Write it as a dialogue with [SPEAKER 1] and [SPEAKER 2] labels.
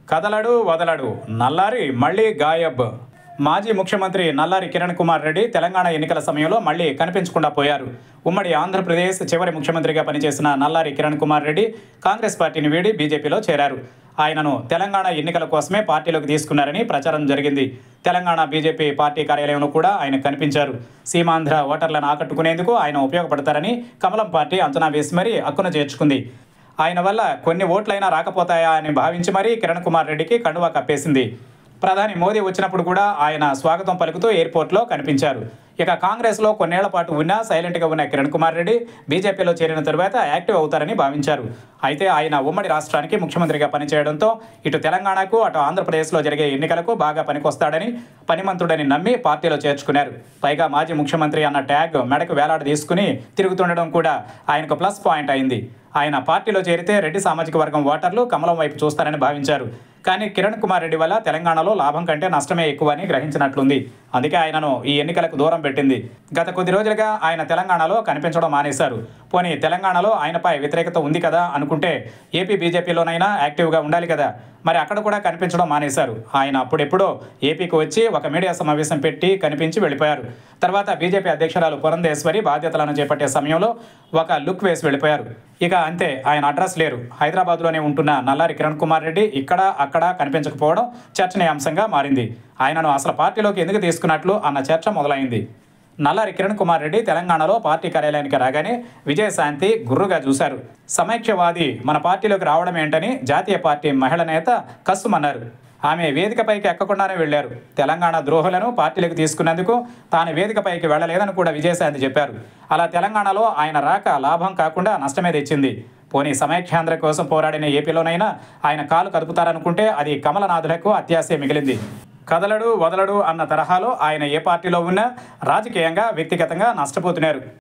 [SPEAKER 1] కదలడు వదలడు నల్లారి మళ్ళీ గాయబ్ మాజీ ముఖ్యమంత్రి నల్లారి కిరణ్ కుమార్ రెడ్డి తెలంగాణ ఎన్నికల సమయంలో మళ్ళీ కనిపించకుండా పోయారు ఉమ్మడి ఆంధ్రప్రదేశ్ చివరి ముఖ్యమంత్రిగా పనిచేసిన నల్లారి కిరణ్ కుమార్ రెడ్డి కాంగ్రెస్ పార్టీని వీడి బీజేపీలో చేరారు ఆయనను తెలంగాణ ఎన్నికల కోసమే పార్టీలోకి తీసుకున్నారని ప్రచారం జరిగింది తెలంగాణ బీజేపీ పార్టీ కార్యాలయంలో కూడా ఆయన కనిపించారు సీమాంధ్ర ఓటర్లను ఆకట్టుకునేందుకు ఆయన ఉపయోగపడతారని కమలం పార్టీ అంచనా వేసి మరీ హక్కున చేర్చుకుంది ఆయన వల్ల కొన్ని ఓట్లైనా రాకపోతాయా అని భావించి మరీ కిరణ్ కుమార్ రెడ్డికి కండువా కప్పేసింది ప్రధాని మోదీ వచ్చినప్పుడు కూడా ఆయన స్వాగతం పలుకుతూ ఎయిర్పోర్ట్లో కనిపించారు ఇక కాంగ్రెస్లో కొన్నేళ్ల పాటు ఉన్నా సైలెంట్గా ఉన్న కిరణ్ కుమార్ రెడ్డి బీజేపీలో చేరిన తరువాత యాక్టివ్ అవుతారని భావించారు అయితే ఆయన ఉమ్మడి రాష్ట్రానికి ముఖ్యమంత్రిగా పనిచేయడంతో ఇటు తెలంగాణకు అటు ఆంధ్రప్రదేశ్లో జరిగే ఎన్నికలకు బాగా పనికొస్తాడని పనిమంతుడని నమ్మి పార్టీలో చేర్చుకున్నారు పైగా మాజీ ముఖ్యమంత్రి అన్న ట్యాగ్ మెడకు వేలాడ తీసుకుని తిరుగుతుండడం కూడా ఆయనకు ప్లస్ పాయింట్ అయింది ఆయన పార్టీలో చేరితే రెడ్డి సామాజిక వర్గం ఓటర్లు కమలం వైపు చూస్తారని భావించారు కానీ కిరణ్ కుమార్ రెడ్డి వల్ల తెలంగాణలో లాభం కంటే నష్టమే ఎక్కువ అని గ్రహించినట్లుంది అందుకే ఆయనను ఈ ఎన్నికలకు దూరం పెట్టింది గత కొద్ది రోజులుగా ఆయన తెలంగాణలో కనిపించడం మానేశారు పోనీ తెలంగాణలో ఆయనపై వ్యతిరేకత ఉంది కదా అనుకుంటే ఏపీ బీజేపీలోనైనా యాక్టివ్గా ఉండాలి కదా మరి అక్కడ కూడా కనిపించడం మానేశారు ఆయన అప్పుడెప్పుడో ఏపీకి వచ్చి ఒక మీడియా సమావేశం పెట్టి కనిపించి వెళ్ళిపోయారు తర్వాత బీజేపీ అధ్యక్షురాలు పురంధేశ్వరి బాధ్యతలను చేపట్టే సమయంలో ఒక లుక్ వేసి వెళ్ళిపోయారు ఇక అంతే ఆయన అడ్రస్ లేరు హైదరాబాద్లోనే ఉంటున్న నల్లారి కిరణ్ కుమార్ రెడ్డి ఇక్కడ అక్కడ కనిపించకపోవడం చర్చనీయాంశంగా మారింది ఆయనను అసలు పార్టీలోకి ఎందుకు తీసుకున్నట్లు అన్న చర్చ మొదలైంది నల్లారి కిరణ్ కుమార్ రెడ్డి తెలంగాణలో పార్టీ కార్యాలయానికి రాగానే విజయశాంతి గుర్రుగా చూశారు సమైక్యవాది మన పార్టీలోకి రావడం ఏంటని జాతీయ పార్టీ మహిళ నేత కస్సుమన్నారు ఆమె వేదికపైకి ఎక్కకుండానే వెళ్లారు తెలంగాణ ద్రోహులను పార్టీలోకి తీసుకున్నందుకు తాను వేదికపైకి వెళ్ళలేదని కూడా విజయశాంతి చెప్పారు అలా తెలంగాణలో ఆయన రాక లాభం కాకుండా నష్టమే తెచ్చింది పోనీ సమైక్యాంధ్ర కోసం పోరాడిన ఏపీలోనైనా ఆయన కాలు కదుపుతారనుకుంటే అది కమలనాథులకు అత్యాశే మిగిలింది కదలడు వదలడు అన్న తరహాలో ఆయన ఏ పార్టీలో ఉన్నా రాజకీయంగా వ్యక్తిగతంగా నష్టపోతున్నారు